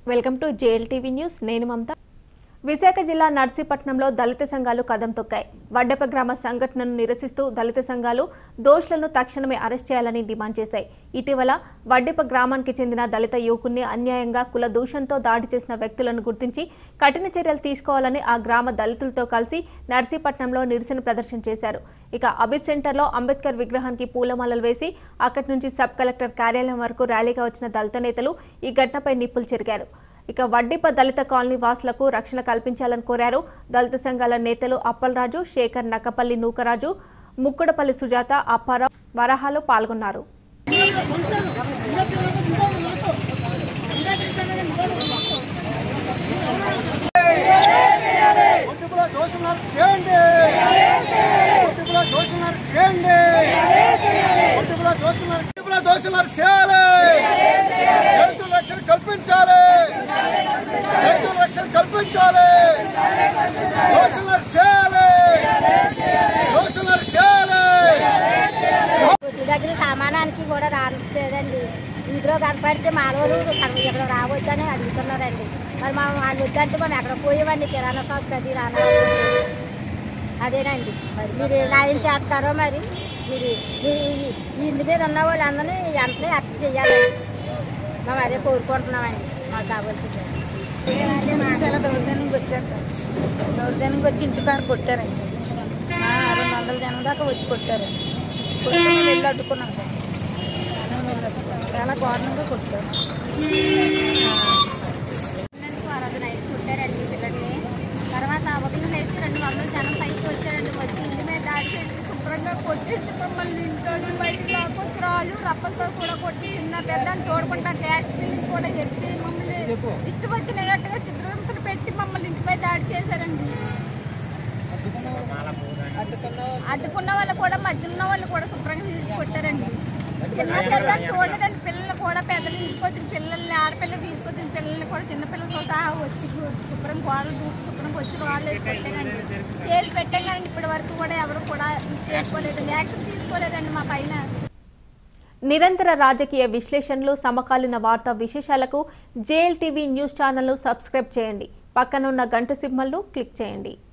Welcome to JLTV news నేను మమత విశాఖ జిల్లా నర్సీపట్నంలో దళిత సంఘాలు కదం తొక్కాయి వడ్డెప గ్రామ సంఘటనను నిరసిస్తూ దళిత సంఘాలు దోషులను తక్షణమే అరెస్ట్ చేయాలని డిమాండ్ చేశాయి ఇటీవల వడ్డెప గ్రామానికి చెందిన దళిత యువకుణ్ణి అన్యాయంగా కుల దూషణతో దాడి చేసిన వ్యక్తులను గుర్తించి కఠిన చర్యలు తీసుకోవాలని ఆ గ్రామ దళితులతో కలిసి నర్సీపట్నంలో నిరసన ప్రదర్శన చేశారు ఇక అబిద్ సెంటర్లో అంబేద్కర్ విగ్రహానికి పూలమాలలు వేసి అక్కడి నుంచి సబ్ కలెక్టర్ కార్యాలయం వరకు ర్యాలీగా వచ్చిన దళిత నేతలు ఈ ఘటనపై నిప్పులు చెరిగారు ఇక వడ్డిప దళిత కాలనీ వాసులకు రక్షణ కల్పించాలని కోరారు దళిత సంఘాల నేతలు అప్పలరాజు శేఖర్ నక్కపల్లి నూకరాజు ముక్కుడపల్లి సుజాత అప్పారావు వరహాలు పాల్గొన్నారు ఒడ్డుపుల దోషున్నారు చేయండి ఒడ్డుపుల దోషున్నారు చేయండి ఒడ్డుపుల దోషున్నారు ఒడ్డుపుల దోషున్నారు చేయాలి రైతు రక్షణ కల్పించాలి రైతు రక్షణ కల్పించాలి దోషున్నారు చేయాలి దోషున్నారు చేయాలి కొద్ది దగ్గర సామానానికి కూడా రాలేదండి వీధిలో కనపడితే మానవులు ఇక్కడ రావద్దని అడుగుతున్నారండి మరి మనం వాళ్ళు వద్దంటే మనం ఎక్కడ పోయేవండి కిరాణా షాప్ అది రానా అదేనండి మరి మీరు ఎలా ఏం చేస్తారో మరి మీరు ఈ- ఈ- ఈ ఇంటి మీద ఉన్న వాళ్ళందరినీ వెంటనే అర్థం చేయాలండి మేము అదే కోరుకుంటున్నామండి మాకు కావాల్సింది చాలా దౌర్జన్యంగా వచ్చారు సార్ దౌర్జన్యంగా వచ్చి ఇంటికారు కొట్టారండి ఆ, రెండు వందల జనం దాకా వచ్చి కొట్టారండి కొట్టి మేము వెళ్ళి అడ్డుకున్నాం సార్ మేము వెళ్ళి అడ్డుకున్నాం. చాలా దారుణంగా కొట్టారు పిల్లలకు ఆ రోజు నైట్ కుట్టారండి పిల్లల్ని తర్వాత ఉదయం లేచి రెండు వందల జనం పైకి వచ్చారండి వచ్చి ఇల్లు మీద దాడి చేసి శుభ్రంగా కొట్టేసి మమ్మల్ని ఇంట్లోకి బయటికి లాక్కొచ్చి రాళ్ళు రప్పలతో కూడా కొట్టి చిన్న పెద్దని చూడకుండా గ్యాస్ బిల్లు కూడా ఎత్తి మమ్మల్ని ఇష్టం వచ్చినట్టుగా చిత్రహింసలు పెట్టి మమ్మల్ని ఇంటిపై దాడి చేశారండి అడ్డుకున్న వాళ్ళు కూడా మధ్య ఉన్న వాళ్ళు కూడా శుభ్రంగా వీడిచి కొట్టారండి చిన్న పెద్దని చూడలేదండి పిల్లలు కూడా పెద్దలు ఇంటికి వచ్చిన పిల్లల్ని ఆడపిల్లలు తీసుకొచ్చిన పిల్లల్ని కూడా చిన్న పిల్లలతో సహా వచ్చి శుభ్రం గోడలు దూకి శుభ్రం వచ్చి వాళ్ళు వేసి కొట్టారండి కేసు పెట్టాం కానీ ఇప్పటి వరకు కూడా ఎవరు కూడా చేసుకోలేదండి యాక్షన్ తీసుకోలేదండి మా పైన నిరంతర రాజకీయ విశ్లేషణలు సమకాలీన వార్తా విశేషాలకు జేఎల్టీవీ న్యూస్ ఛానల్ను సబ్స్క్రైబ్ చేయండి పక్కనున్న గంట సింబల్ను క్లిక్ చేయండి